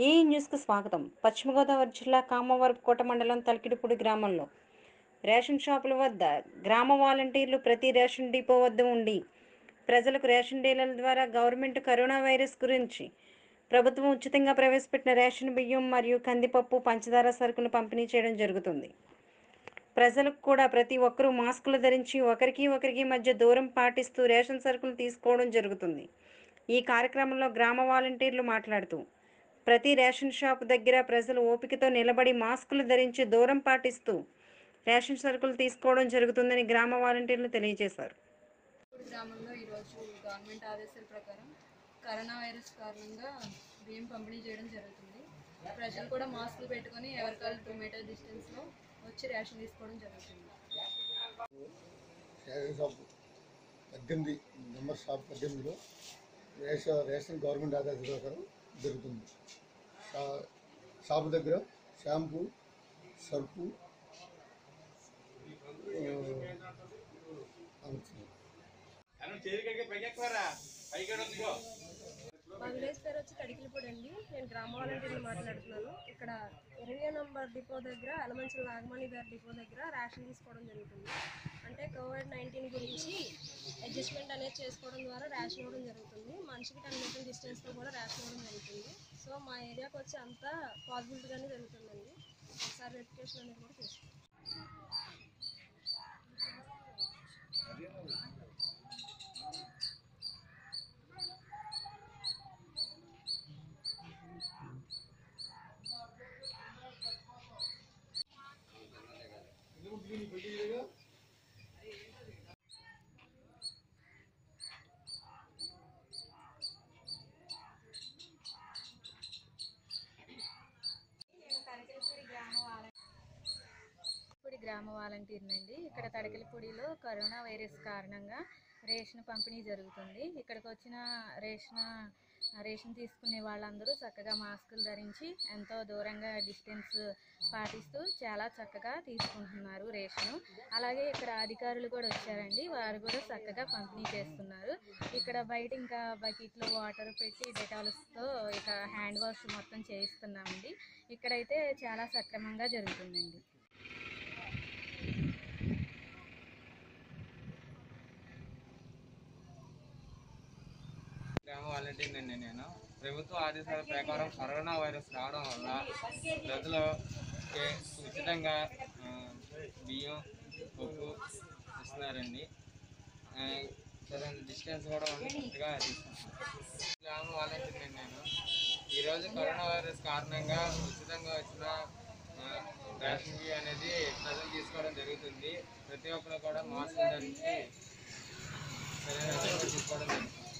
ఈ న్యూస్కు స్వాగతం పశ్చిమ గోదావరి జిల్లా కామవరపుకోట మండలం తలకిడిపూడి గ్రామంలో రేషన్ షాపుల వద్ద గ్రామ వాలంటీర్లు ప్రతి రేషన్ డిపో వద్ద ఉండి ప్రజలకు రేషన్ డీలర్ల ద్వారా గవర్నమెంట్ కరోనా వైరస్ గురించి ప్రభుత్వం ఉచితంగా ప్రవేశపెట్టిన రేషన్ బియ్యం మరియు కందిపప్పు పంచదార సరుకులు పంపిణీ చేయడం జరుగుతుంది ప్రజలకు కూడా ప్రతి ఒక్కరూ మాస్కులు ధరించి ఒకరికి ఒకరికి మధ్య దూరం పాటిస్తూ రేషన్ సరుకులు తీసుకోవడం జరుగుతుంది ఈ కార్యక్రమంలో గ్రామ వాలంటీర్లు మాట్లాడుతూ ప్రతి రేషన్ షాప్ దగ్గర ప్రజలు ఓపికతో నిలబడి మాస్కులు ధరించి దూరం పాటిస్తూ రేషన్ సరుకులు తీసుకోవడం జరుగుతుందని గ్రామ వాలంటీర్లు తెలియజేశారు ఇప్పుడు గ్రామంలో ఈరోజు గవర్నమెంట్ ఆదేశాల ప్రకారం కరోనా వైరస్ కారణంగా బియ్యం పంపిణీ చేయడం జరుగుతుంది ప్రజలు కూడా మాస్కులు పెట్టుకొని ఎవరికాలు టూ మీటర్ డిస్టెన్స్లో వచ్చి రేషన్ తీసుకోవడం జరుగుతుంది రేషన్ షాప్ పద్దెనిమిది నెంబర్ షాప్ పద్దెనిమిదిలో రేషన్ రేషన్ గవర్నమెంట్ ఆదేశాల ప్రకారం జరుగుతుంది షా- షాపు దగ్గర షాంపూ సర్పు ఆ, అమ్ముతున్నారు. మా విలేజ్ పేరు వచ్చి కడికిలిపూడి అండి నేను గ్రామ వాలంటీర్ని మాట్లాడుతున్నాను ఇక్కడ ఇరవై నంబర్ డిపో దగ్గర అలమంచుల నాగమణి గారి డిపో దగ్గర రేషన్ తీసుకోవడం జరుగుతుంది అంటే కోవిడ్ నైన్టీన్ గురించి అడ్జస్ట్మెంట్ అనేది చేసుకోవడం ద్వారా రేషన్ ఇవ్వడం జరుగుతుంది మనిషికి టెన్ మీటర్ డిస్టెన్స్తో కూడా రేషన్ ఇవ్వడం జరుగుతుంది సో మా ఏరియాకి వచ్చి అంతా పాసిబిలిటీగానే జరుగుతుందండి ఒకసారి వెరిఫికేషన్ అనేది కూడా చేసుకోండి ఇప్పుడు గ్రామ వాలంటీర్నండి ఇక్కడ తడకలపూడిలో కరోనా వైరస్ కారణంగా రేషన్ పంపిణీ జరుగుతుంది ఇక్కడికి వచ్చిన రేషన్ రేషన్ తీసుకునే వాళ్ళందరూ చక్కగా మాస్కులు ధరించి ఎంతో దూరంగా డిస్టెన్స్ పాటిస్తూ చాలా చక్కగా తీసుకుంటున్నారు రేషను అలాగే ఇక్కడ అధికారులు కూడా వచ్చారండి వారు కూడా చక్కగా పంపిణీ చేస్తున్నారు ఇక్కడ బయట ఇంకా బకెట్లో వాటర్ పెట్టి డెటాల్స్తో ఇక హ్యాండ్ వాష్ మొత్తం చేయిస్తున్నామండి ఇక్కడైతే చాలా సక్రమంగా జరుగుతుందండి గ్రామ వాలంటీర్ అండి నేను ప్రభుత్వ ఆదేశాల ప్రకారం కరోనా వైరస్ రావడం వల్ల ప్రజలు కే- ఉచితంగా ఆ, బియ్యం పప్పు ఇస్తున్నారండి ఆ, సరైన డిస్టెన్స్ కూడా ఉన్నట్టుగా తీసుకుంటున్నాను గ్రామ వాలంటీర్ అండి నేను ఈరోజు కరోనా వైరస్ కారణంగా ఉచితంగా వచ్చిన ఆ, రేషన్ బియ్యం అనేది ప్రజలు తీసుకోవడం జరుగుతుంది ప్రతి ఒక్కరు కూడా మాస్క్ ధరించి సరైన జాగ్రత్తలు తీసుకోవడం జరుగుతుంది